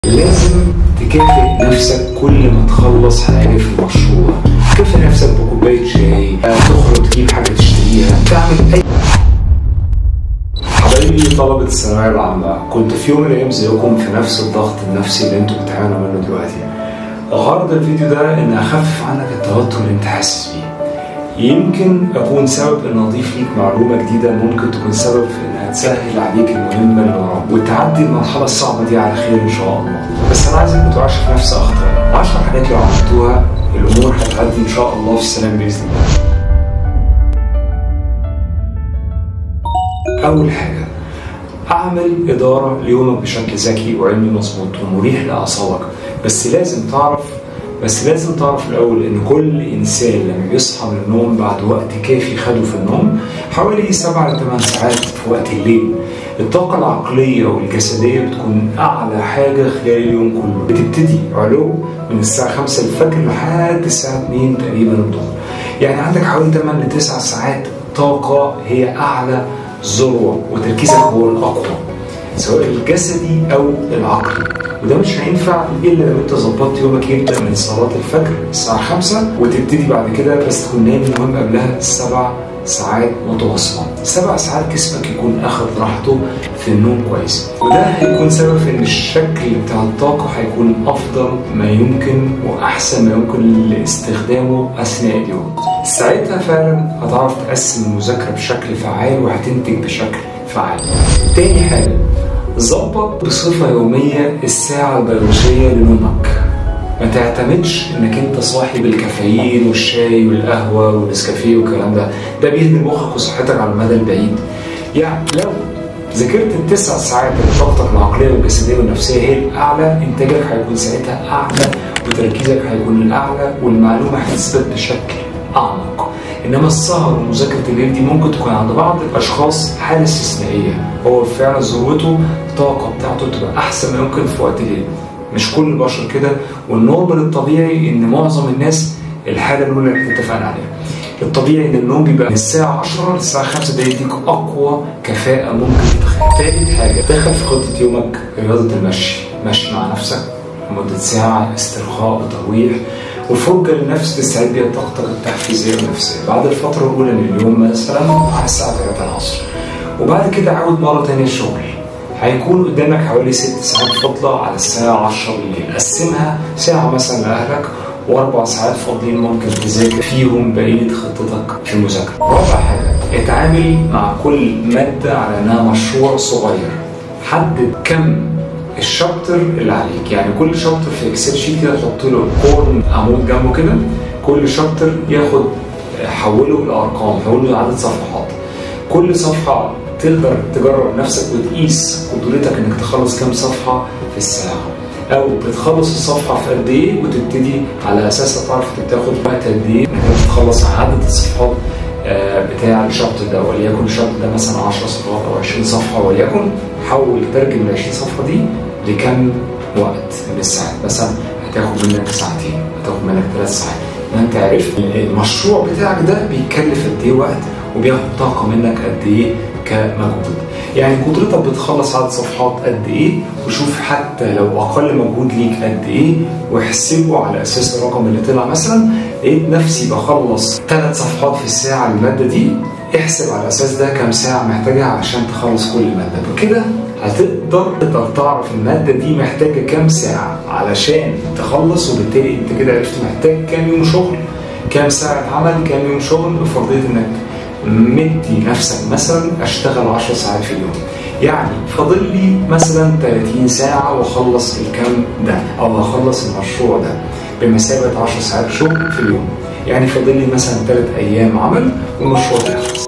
لازم تكافئ نفسك كل ما تخلص حاجه في المشروع تكافئ نفسك بكوبايه شاي آه، تخرج تجيب حاجه تشتريها تعمل اي حبايبي طلبة الثانوية العامة كنت في يوم من الأيام زيكم في نفس الضغط النفسي اللي انتوا بتعانوا منه دلوقتي غرض الفيديو ده إن أخفف عنك التوتر اللي أنت حاسس بيه يمكن أكون سبب إن أضيف ليك معلومة جديدة ممكن تكون سبب في إنها تسهل عليك المهمة اللي وراك وتعدي المرحلة الصعبة دي على خير إن شاء الله بس أنا عايزك ما تقعش في نفس أخطاء 10 حاجات لو عملتوها الأمور هتعدي إن شاء الله في السلام بإذن الله أول حاجة أعمل إدارة ليومك بشكل ذكي وعلمي مظبوط ومريح لأعصابك بس لازم تعرف بس لازم تعرف الأول إن كل إنسان لما بيصحى من النوم بعد وقت كافي خده في النوم حوالي 7 ل 8 ساعات في وقت الليل الطاقة العقلية والجسدية بتكون أعلى حاجة خلال اليوم كله بتبتدي علو من الساعة 5 الفجر لحد الساعة 2 تقريبا الظهر يعني عندك حوالي 8 ل 9 ساعات طاقة هي أعلى ذروة وتركيزك هو الأقوى سواء الجسدي أو العقلي وده مش هينفع إلا لو أنت ظبطت يومك يبدأ من صلاة الفجر الساعة 5 وتبتدي بعد كده بس تكون نايم المهم قبلها سبع ساعات متواصلة سبع ساعات جسمك يكون أخذ راحته في النوم كويس وده هيكون سبب في إن الشكل بتاع الطاقة هيكون أفضل ما يمكن وأحسن ما يمكن لاستخدامه أثناء اليوم ساعتها فعلا هتعرف تقسم المذاكرة بشكل فعال وهتنتج بشكل فعال تاني حاجة ظبط بصفة يومية الساعة البيولوجية لنومك ما تعتمدش انك انت صاحي بالكافيين والشاي والقهوه والنسكافيه والكلام ده ده بيهدم مخك وصحتك على المدى البعيد يعني لو ذاكرت التسع ساعات اللي طاقتك العقليه والجسديه والنفسيه هي الاعلى انتاجك هيكون ساعتها اعلى وتركيزك هيكون الاعلى والمعلومه هتثبت بشكل اعمق انما السهر ومذاكره الليل دي ممكن تكون عند بعض الاشخاص حاله استثنائيه هو فعلا ذروته الطاقه بتاعته تبقى احسن ما يمكن في وقت الليل مش كل البشر كده والنورمال الطبيعي ان معظم الناس الحاله الاولى اللي احنا اتفقنا عليها الطبيعي ان النوم بيبقى من الساعه 10 للساعه 5 ده يديك اقوى كفاءه ممكن تتخيل تالت حاجه دخل في خطه يومك رياضه المشي مشي مع نفسك لمده ساعه استرخاء وترويح وفرجة للنفس تستعد بيها طاقتك التحفيزية والنفسية بعد الفترة الأولى من اليوم مثلا على الساعة 3 العصر وبعد كده عود مرة تانية الشغل هيكون قدامك حوالي ست ساعات فاضلة على الساعة 10 بالليل قسمها ساعة مثلا لأهلك وأربع ساعات فاضيين ممكن تذاكر فيهم بقية خطتك في المذاكرة. رابع حاجة اتعامل مع كل مادة على إنها مشروع صغير. حدد كم الشابتر اللي عليك يعني كل شابتر في اكسل شيت كده تحط له كورن عمود جنبه كده كل شابتر ياخد حوله لارقام حوله لعدد صفحات كل صفحه تقدر تجرب نفسك وتقيس قدرتك انك تخلص كام صفحه في الساعه او بتخلص الصفحه في قد ايه وتبتدي على اساسها تعرف انت بتاخد وقت قد ايه انك تخلص عدد الصفحات بتاع الشابتر ده وليكن الشابتر ده مثلا 10 صفحات او 20 صفحه وليكن حول ترجم ال 20 صفحه دي لكم وقت من الساعات مثلا هتاخد منك ساعتين هتاخد منك ثلاث ساعات ما انت عرفت المشروع بتاعك ده بيكلف قد ايه وقت وبياخد طاقه منك قد ايه كمجهود يعني قدرتك بتخلص عدد صفحات قد ايه وشوف حتى لو اقل مجهود ليك قد ايه واحسبه على اساس الرقم اللي طلع مثلا لقيت نفسي بخلص ثلاث صفحات في الساعه الماده دي احسب على اساس ده كام ساعه محتاجها عشان تخلص كل ماده بكده هتقدر تقدر تعرف الماده دي محتاجه كام ساعه علشان تخلص وبالتالي انت كده عرفت محتاج كام يوم شغل كام ساعه عمل كام يوم شغل بفرضيه انك مدي نفسك مثلا اشتغل 10 ساعات في اليوم يعني فاضل لي مثلا 30 ساعة واخلص الكم ده او هخلص المشروع ده بمثابة 10 ساعات شغل في اليوم يعني فاضل لي مثلا 3 ايام عمل والمشروع ده يخلص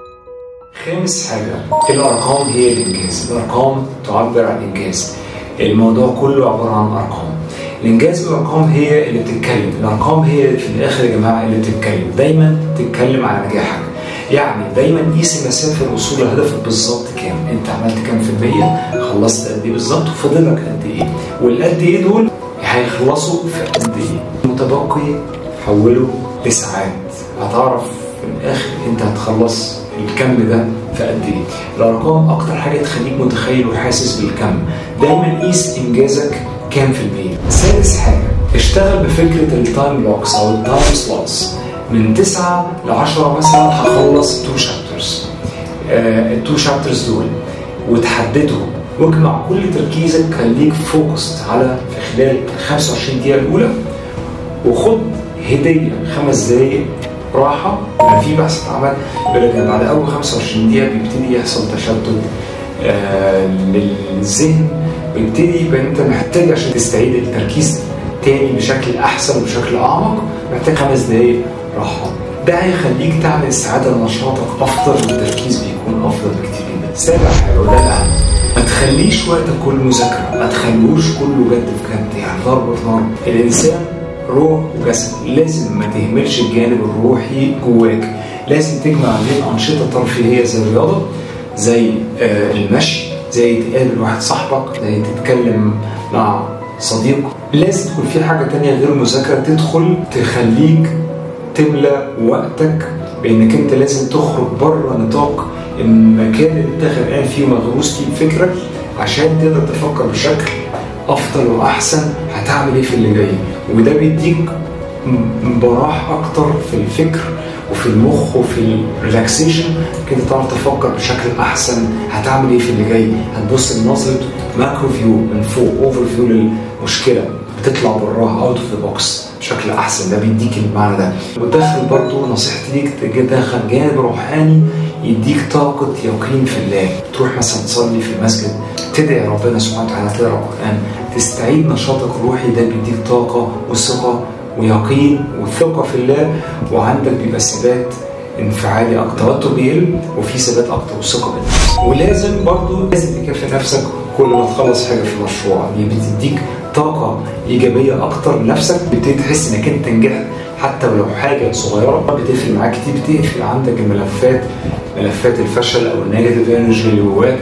خامس حاجة الارقام هي الانجاز الارقام تعبر عن الانجاز الموضوع كله عبارة عن ارقام الانجاز بالارقام هي اللي بتتكلم الارقام هي في الاخر يا جماعه اللي بتتكلم دايما تتكلم على نجاحك يعني دايما قيس المسافه الوصول لهدفك بالظبط كام انت عملت كام في المية خلصت قد ايه بالظبط وفاضل لك قد ايه والقد ايه دول هيخلصوا في قد ايه المتبقي حوله لساعات هتعرف في الاخر انت هتخلص الكم ده في قد ايه الارقام اكتر حاجه تخليك متخيل وحاسس بالكم دايما قيس انجازك كام في المية سادس حاجة اشتغل بفكرة التايم بلوكس او التايم سلوتس من 9 ل 10 مثلا هخلص 2 شابترز التو شابترز دول وتحددهم واجمع كل تركيزك خليك فوكست على في خلال 25 دقيقة الأولى وخد هدية خمس دقايق راحة لما في بحث اتعمل يقول لك بعد أول 25 دقيقة بيبتدي يحصل تشتت آه للذهن بيبتدي يبقى أنت محتاج عشان تستعيد التركيز تاني بشكل أحسن وبشكل أعمق محتاج خمس دقايق راحة ده هيخليك تعمل استعادة لنشاطك أفضل والتركيز بيكون أفضل بكتير جدا. سابع حاجة وده الأهم ما تخليش وقتك كله مذاكرة ما تخلوش كله جد في جد يعني ضرب في ضرب الإنسان روح وجسد لازم ما تهملش الجانب الروحي جواك لازم تجمع بين أنشطة ترفيهية زي الرياضة زي آه المشي زي تقابل واحد صاحبك زي تتكلم مع صديق لازم تكون في حاجة تانية غير مذاكرة تدخل تخليك تملى وقتك بانك انت لازم تخرج بره نطاق المكان اللي انت غرقان فيه ومغروس فيه فكرك عشان تقدر تفكر بشكل افضل واحسن هتعمل ايه في اللي جاي وده بيديك براح اكتر في الفكر وفي المخ وفي الريلاكسيشن كده تعرف تفكر بشكل احسن هتعمل ايه في اللي جاي هتبص لنظره ماكرو فيو من فوق اوفر فيو للمشكله بتطلع براها اوت اوف ذا بوكس بشكل احسن ده بيديك المعنى ده وتدخل برضو نصيحتي ليك تدخل جانب روحاني يديك طاقة يقين في الله تروح مثلا تصلي في المسجد تدعي ربنا سبحانه وتعالى تقرا القرآن تستعيد نشاطك الروحي ده بيديك طاقة وثقة ويقين وثقة في الله وعندك بيبقى ثبات انفعالي اكتر التوتر بيقل وفي ثبات اكتر وثقة بالنفس ولازم برضو لازم تكافئ نفسك كل ما تخلص حاجة في المشروع دي بتديك طاقة إيجابية أكتر لنفسك بتبتدي تحس إنك أنت نجحت حتى ولو حاجة صغيرة بتقفل معاك كتير بتقفل عندك الملفات ملفات الفشل أو النيجاتيف انرجي اللي جواك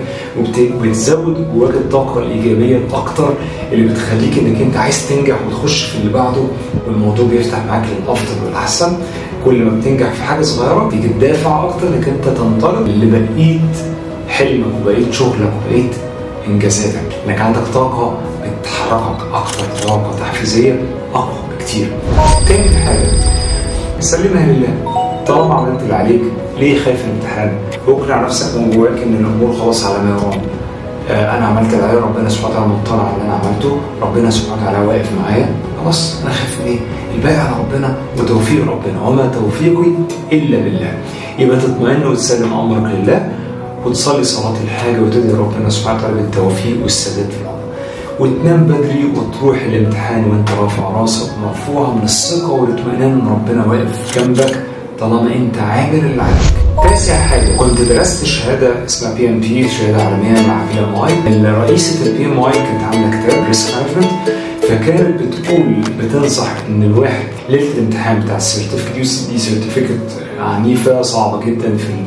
وبتزود جواك الطاقة الإيجابية الأكتر اللي بتخليك إنك أنت عايز تنجح وتخش في اللي بعده والموضوع بيفتح معاك للأفضل والأحسن كل ما بتنجح في حاجة صغيرة تيجي تدافع أكتر إنك أنت تنطلق لبقية حلمك وبقية شغلك وبقية انجازاتك انك عندك طاقه بتحركك اكتر طاقه تحفيزيه اقوى بكتير تاني حاجه سلمها لله طالما عملت اللي عليك ليه خايف من الامتحان؟ واقنع نفسك من جواك ان الامور خلاص على ما يرام آه انا عملت اللي عليا ربنا سبحانه وتعالى مطلع على اللي انا عملته ربنا سبحانه وتعالى واقف معايا خلاص انا خايف من ايه؟ الباقي على ربنا وتوفيق ربنا وما توفيقي الا بالله يبقى تطمئن وتسلم امرك لله وتصلي صلاة الحاجة وتدعي ربنا سبحانه وتعالى بالتوفيق والسداد في الأمر وتنام بدري وتروح الامتحان وانت رافع راسك مرفوعة من الثقة والاطمئنان ان ربنا واقف جنبك طالما انت عامل اللي عليك. تاسع حاجة كنت درست شهادة اسمها بي ام بي شهادة عالمية مع بي ام اي رئيسة البي ام اي كانت عاملة كتاب ريسك مانجمنت فكانت بتقول بتنصح ان الواحد ليله الامتحان بتاع السيرتيفيكت دي سيرتيفيكت عنيفه صعبه جدا في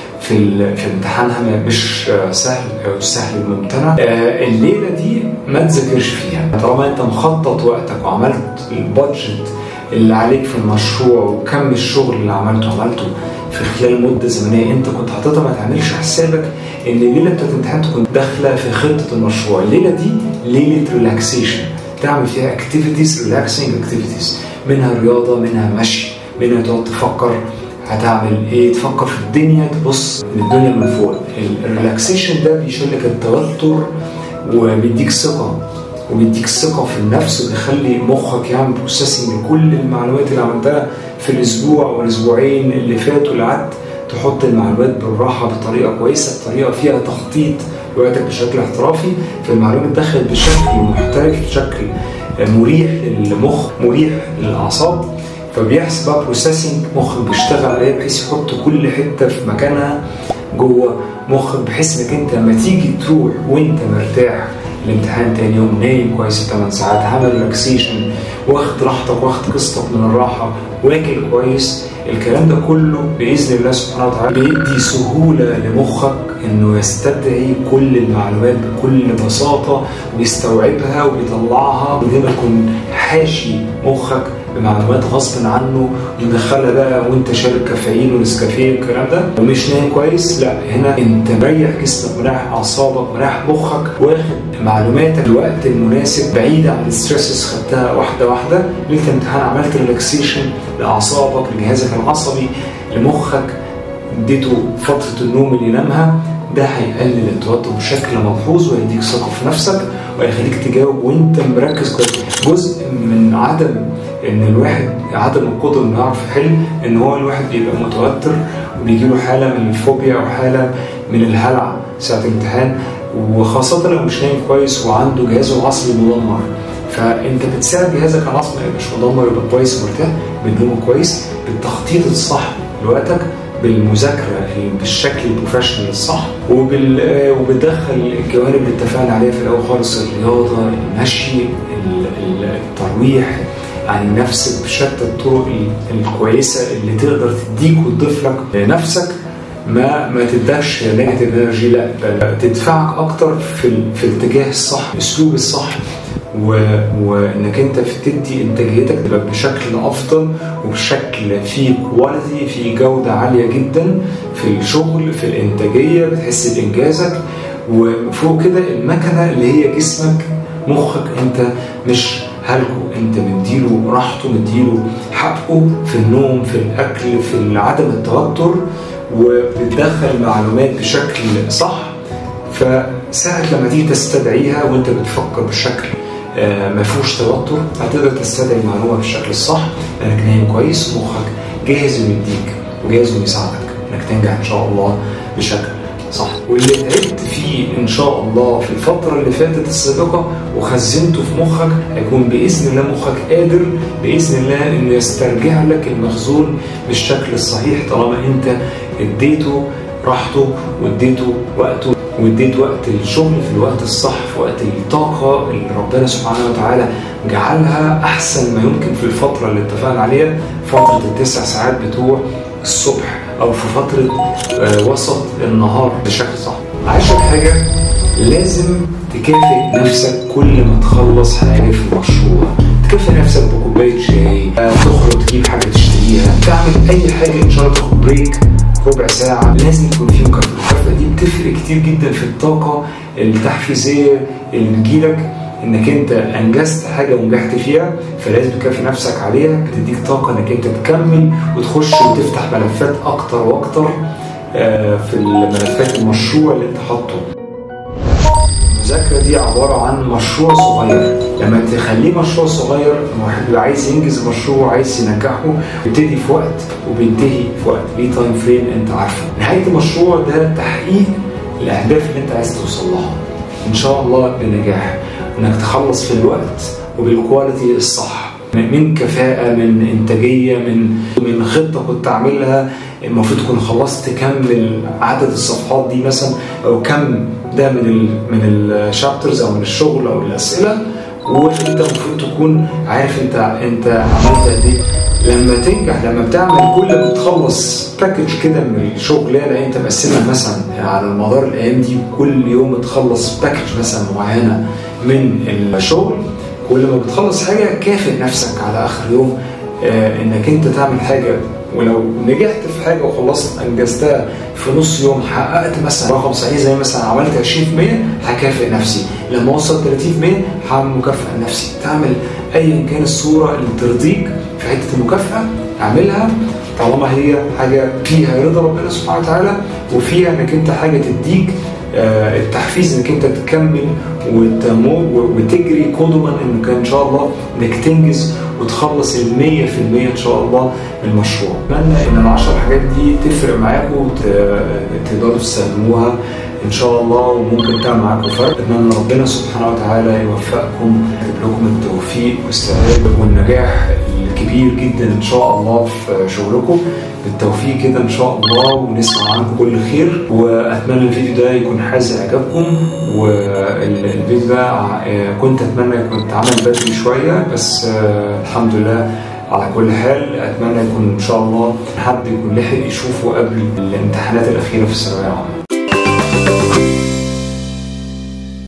في في امتحانها مش سهل او سهل الممتنع الليله دي ما تذاكرش فيها طالما انت مخطط وقتك وعملت البادجت اللي عليك في المشروع وكم الشغل اللي عملته عملته في خلال مده زمنيه انت كنت حاططها ما تعملش حسابك ان الليله بتاعت الامتحان تكون داخله في خطه المشروع الليله دي ليله ريلاكسيشن تعمل فيها اكتيفيتيز ريلاكسنج اكتيفيتيز منها رياضه منها مشي منها تقعد تفكر هتعمل ايه تفكر في الدنيا تبص للدنيا من فوق الريلاكسيشن ده بيشيلك التوتر وبيديك ثقه وبيديك ثقه في النفس وبيخلي مخك يعمل بروسيسنج لكل المعلومات اللي عملتها في الاسبوع والاسبوعين اللي فاتوا اللي قعدت تحط المعلومات بالراحه بطريقه كويسه بطريقه فيها تخطيط لوقتك بشكل احترافي فالمعلومات دخلت بشكل محترف بشكل مريح للمخ مريح للاعصاب فبيحصل بقى بروسيسنج مخك بيشتغل عليه بحيث يحط كل حته في مكانها جوه مخك بحيث انك انت لما تيجي تروح وانت مرتاح الامتحان تاني يوم نايم كويس 8 ساعات عامل ريلاكسيشن واخد راحتك واخد قسطك من الراحه واكل كويس الكلام ده كله باذن الله سبحانه وتعالى بيدي سهوله لمخك انه يستدعي كل المعلومات بكل بساطه ويستوعبها ويطلعها من غير ما يكون حاشي مخك بمعلومات غصب عنه ومدخلها بقى وانت شارب كافيين ونسكافيه والكلام ده ومش نايم كويس لا هنا انت مريح جسمك مريح اعصابك مريح مخك واخد معلوماتك الوقت المناسب بعيد عن الستريسز خدتها واحده واحده ليله الامتحان عملت ريلاكسيشن لاعصابك لجهازك العصبي لمخك اديته فتره النوم اللي ينامها ده هيقلل التوتر بشكل ملحوظ ويديك ثقه في نفسك ويخليك تجاوب وانت مركز كويس جزء من عدم ان الواحد عدم القدره انه يعرف يحل ان هو الواحد بيبقى متوتر وبيجي له حاله من الفوبيا او حاله من الهلع ساعه الامتحان وخاصه لو مش نايم كويس وعنده جهازه العصبي مدمر فانت بتساعد جهازك العصبي ما يبقاش مدمر يبقى كويس ومرتاح بالنوم كويس بالتخطيط الصح لوقتك بالمذاكره بالشكل البروفيشنال الصح وبال وبتدخل الجوانب اللي اتفقنا عليها في الاول خالص الرياضه المشي الترويح عن نفسك بشتى الطرق الكويسه اللي تقدر تديك وتضيف لك لنفسك ما ما تدكش نيجاتيف انرجي لا بل تدفعك اكتر في في الاتجاه الصح الاسلوب الصح و... وانك انت تدي انتاجيتك تبقى بشكل افضل وبشكل فيه كواليتي فيه جوده عاليه جدا في الشغل في الانتاجيه بتحس بانجازك وفوق كده المكنه اللي هي جسمك مخك انت مش هلكه انت مديله راحته مديله حقه في النوم في الاكل في عدم التوتر وبتدخل معلومات بشكل صح فساعة لما تيجي تستدعيها وانت بتفكر بشكل ما فيهوش توتر هتقدر تستدعي المعلومه بالشكل الصح انك نايم كويس مخك جاهز انه يديك وجاهز انه يساعدك انك تنجح ان شاء الله بشكل صح واللي تعبت فيه ان شاء الله في الفتره اللي فاتت السابقه وخزنته في مخك هيكون باذن الله مخك قادر باذن الله انه يسترجع لك المخزون بالشكل الصحيح طالما انت اديته راحته واديته وقته واديت وقت الشغل في الوقت الصح في وقت الطاقة اللي ربنا سبحانه وتعالى جعلها أحسن ما يمكن في الفترة اللي اتفقنا عليها فترة التسع ساعات بتوع الصبح أو في فترة آه وسط النهار بشكل صح عشان حاجة لازم تكافئ نفسك كل ما تخلص حاجة في المشروع تكافئ نفسك بكوباية شاي آه تخرج تجيب حاجة تشتريها تعمل أي حاجة إن شاء الله تاخد بريك ربع ساعة لازم يكون في مكافأة المكافأة دي بتفرق كتير جدا في الطاقة التحفيزية اللي بتجيلك انك انت انجزت حاجة ونجحت فيها فلازم تكافئ نفسك عليها بتديك طاقة انك انت تكمل وتخش وتفتح ملفات اكتر واكتر في الملفات المشروع اللي انت حاطه المذاكرة دي عبارة عن مشروع صغير لما تخليه مشروع صغير واحد بيبقى عايز ينجز مشروع عايز ينجحه بيبتدي في وقت وبينتهي في وقت ليه تايم فريم انت عارفه نهاية المشروع ده تحقيق الأهداف اللي انت عايز توصل لها إن شاء الله بنجاح انك تخلص في الوقت وبالكواليتي الصح من كفاءة من إنتاجية من من خطة كنت عاملها المفروض تكون خلصت كمل عدد الصفحات دي مثلا أو كم ده من ال من الشابترز أو من الشغل أو الأسئلة وأنت المفروض تكون عارف أنت أنت عملت قد إيه لما تنجح لما بتعمل كل ما بتخلص باكج كده من الشغلانه انت مقسمها مثلا على مدار الايام دي كل يوم تخلص باكج مثلا معينه من الشغل كل ما بتخلص حاجه كافئ نفسك على اخر يوم آه انك انت تعمل حاجه ولو نجحت في حاجه وخلصت انجزتها في نص يوم حققت مثلا رقم صحيح زي مثلا عملت 20% هكافئ نفسي لما اوصل 30% هعمل مكافاه لنفسي تعمل ايا كان الصوره اللي ترضيك في حته المكافاه اعملها طالما هي حاجه فيها رضا ربنا سبحانه وتعالى وفيها انك انت حاجه تديك آه التحفيز انك انت تكمل وتجري قدما انك ان شاء الله انك تنجز وتخلص ال 100% ان شاء الله من المشروع. اتمنى ان العشر حاجات دي تفرق معاكم تقدروا تستخدموها ان شاء الله وممكن تعمل معاكم فرق اتمنى ربنا سبحانه وتعالى يوفقكم يجيب لكم التوفيق والسعاده والنجاح الكبير جدا ان شاء الله في شغلكم بالتوفيق كده ان شاء الله ونسمع عنكم كل خير واتمنى الفيديو ده يكون حاز اعجابكم والفيديو ده كنت اتمنى يكون اتعمل بدري شويه بس الحمد لله على كل حال اتمنى يكون ان شاء الله حد يكون لحق يشوفه قبل الامتحانات الاخيره في الثانويه العامه